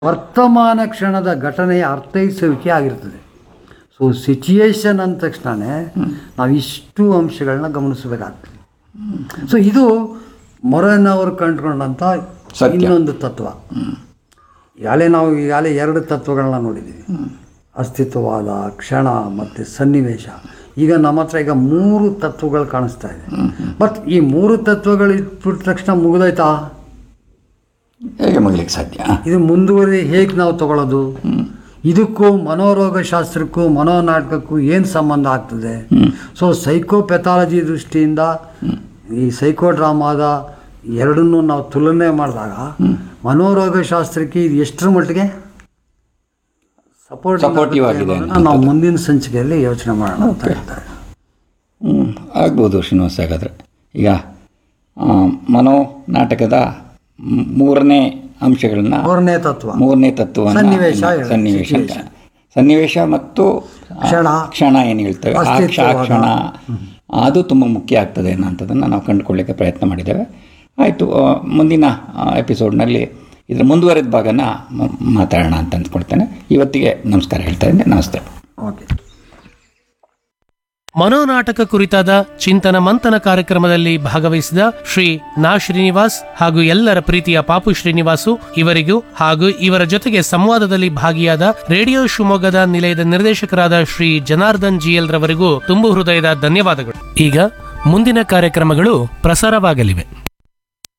ವರ್ತಮಾನ ಕ್ಷಣದ ಘಟನೆಯ ಅರ್ಥೈಸುವಿಕೆ ಆಗಿರ್ತದೆ ಸೊ ಸಿಚುಯೇಷನ್ ಅಂದ ತಕ್ಷಣವೇ ನಾವು ಇಷ್ಟು ಅಂಶಗಳನ್ನ ಗಮನಿಸಬೇಕಾಗ್ತದೆ ಸೊ ಇದು ಮೊರನವರು ಕಂಡುಕೊಂಡಂಥ ಸತ್ಯ. ಇನ್ನೊಂದು ತತ್ವ ಈಗಾಗಲೇ ನಾವು ಈಗಾಗಲೇ ಎರಡು ತತ್ವಗಳನ್ನ ನೋಡಿದ್ದೀವಿ ಅಸ್ತಿತ್ವವಾದ ಕ್ಷಣ ಮತ್ತು ಸನ್ನಿವೇಶ ಈಗ ನಮ್ಮ ಹತ್ರ ಈಗ ಮೂರು ತತ್ವಗಳು ಕಾಣಿಸ್ತಾ ಇದೆ ಬಟ್ ಈ ಮೂರು ತತ್ವಗಳು ಇಟ್ಬಿಟ್ಟ ತಕ್ಷಣ ಮುಗಿದೋಯ್ತಾ ಹೇಗೆ ಮುಗಿಲಿಕ್ಕೆ ಸಾಧ್ಯ ಇದು ಮುಂದುವರಿ ಹೇಗೆ ನಾವು ತಗೊಳ್ಳೋದು ಇದಕ್ಕೂ ಮನೋರೋಗ ಶಾಸ್ತ್ರಕ್ಕೂ ಮನೋನಾಟಕಕ್ಕೂ ಏನು ಸಂಬಂಧ ಆಗ್ತದೆ ಸೊ ಸೈಕೋಪೆಥಾಲಜಿ ದೃಷ್ಟಿಯಿಂದ ಈ ಸೈಕೋ ಡ್ರಾಮಾದ ಎರಡನ್ನೂ ನಾವು ತುಲನೆ ಮಾಡಿದಾಗ ಮನೋರೋಗ ಶಾಸ್ತ್ರಕ್ಕೆ ಇದು ಎಷ್ಟರ ಮಟ್ಟಿಗೆ ಸಪೋರ್ಟ್ Supportive ಆಗಿದೆ ನಾವು ಮುಂದಿನ ಸಂಚಿಕೆಯಲ್ಲಿ ಯೋಚನೆ ಮಾಡೋಣ ಅಂತ ಹೇಳ್ತಾರೆ ಹ್ಮ್, ಆಗ್ಬೋದು ಶ್ರೀನಿವಾಸ ಹಾಗಾದರೆ ಈಗ ಆ, ಮನೋ ನಾಟಕದ ಮ್- ಮೂರನೇ ಅಂಶಗಳನ್ನ ಮೂರನೇ ತತ್ವ ಮೂರನೇ ತತ್ವವನ್ನು ಸನ್ನಿವೇಶ ಹೇಳಿ, ಸನ್ನಿವೇಶ ಅಂತ. situation. ಸನ್ನಿವೇಶ ಮತ್ತು ಆ ಕ್ಷಣ. ಕ್ಷಣ ಏನು ಹೇಳ್ತೇವೆ ಆ ಕ್ಷ- ಆ ಕ್ಷಣ ಅದು ತುಂಬ ಮುಖ್ಯ ಆಗ್ತದೆ ಅನ್ನೋಂಥದ್ದನ್ನು ನಾವು ಕಂಡುಕೊಳ್ಳಿಕ್ಕೆ ಪ್ರಯತ್ನ ಮಾಡಿದ್ದೇವೆ ಆಯಿತು ಮುಂದಿನ ಎಪಿಸೋಡ್ನಲ್ಲಿ ಇದರ ಮುಂದುವರೆದ ಭಾಗನ ಮ- ಮಾತಾಡೋಣ ಅಂತ ಅಂದ್ಕೊಳ್ತೇನೆ ಇವತ್ತಿಗೆ ನಮಸ್ಕಾರ ಹೇಳ್ತಾ ಇದ್ದೆ ನಮಸ್ತೆ ಓಕೆ ಮನೋನಾಟಕ ಕುರಿತಾದ ಚಿಂತನ ಮಂಥನ ಕಾರ್ಯಕ್ರಮದಲ್ಲಿ ಭಾಗವಹಿಸಿದ ಶ್ರೀ ನಾ ಶ್ರೀನಿವಾಸ್ ಹಾಗೂ ಎಲ್ಲರ ಪ್ರೀತಿಯ ಪಾಪು ಶ್ರೀನಿವಾಸು ಇವರಿಗೂ ಹಾಗೂ ಇವರ ಜೊತೆಗೆ ಸಂವಾದದಲ್ಲಿ ಭಾಗಿಯಾದ ರೇಡಿಯೋ ಶಿವಮೊಗ್ಗದ ನಿಲಯದ ನಿರ್ದೇಶಕರಾದ ಶ್ರೀ ಜನಾರ್ದನ್ ಜಿಎಲ್ ರವರಿಗೂ ತುಂಬು ಹೃದಯದ ಧನ್ಯವಾದಗಳು ಈಗ ಮುಂದಿನ ಕಾರ್ಯಕ್ರಮಗಳು ಪ್ರಸಾರವಾಗಲಿವೆ